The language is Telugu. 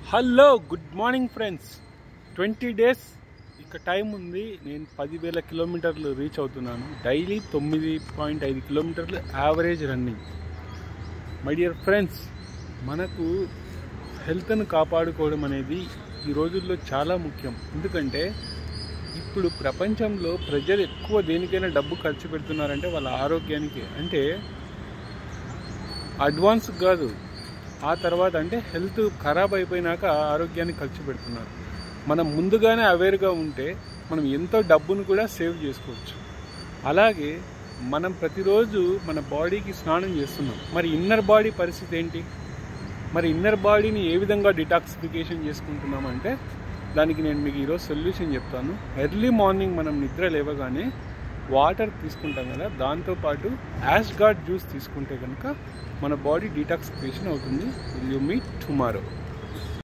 hello good morning friends twenty days ఇక టైం ఉంది నేను పదివేల కిలోమీటర్లు రీచ్ అవుతున్నాను డైలీ తొమ్మిది పాయింట్ ఐదు కిలోమీటర్లు average running my dear friends మనకు హెల్త్ను కాపాడుకోవడం అనేది ఈ రోజుల్లో చాలా ముఖ్యం ఎందుకంటే ఇప్పుడు ప్రపంచంలో ప్రజలు ఎక్కువ దేనికైనా డబ్బు ఖర్చు పెడుతున్నారంటే వాళ్ళ ఆరోగ్యానికి అంటే అడ్వాన్స్ కాదు ఆ తర్వాత అంటే హెల్త్ ఖరాబ్ అయిపోయినాక ఆరోగ్యాన్ని ఖర్చు పెడుతున్నారు మనం ముందుగానే అవేర్గా ఉంటే మనం ఎంతో డబ్బును కూడా సేవ్ చేసుకోవచ్చు అలాగే మనం ప్రతిరోజు మన బాడీకి స్నానం చేస్తున్నాం మరి ఇన్నర్ బాడీ పరిస్థితి ఏంటి మరి ఇన్నర్ బాడీని ఏ విధంగా డిటాక్సిఫికేషన్ చేసుకుంటున్నాం అంటే దానికి నేను మీకు ఈరోజు సొల్యూషన్ చెప్తాను ఎర్లీ మార్నింగ్ మనం నిద్ర లేవగానే వాటర్ తీసుకుంటాం కదా దాంతోపాటు యాష్ గార్డ్ జ్యూస్ తీసుకుంటే కనుక మన బాడీ డీటాక్సిఫికేషన్ అవుతుంది విల్ యూ మీట్ టుమారో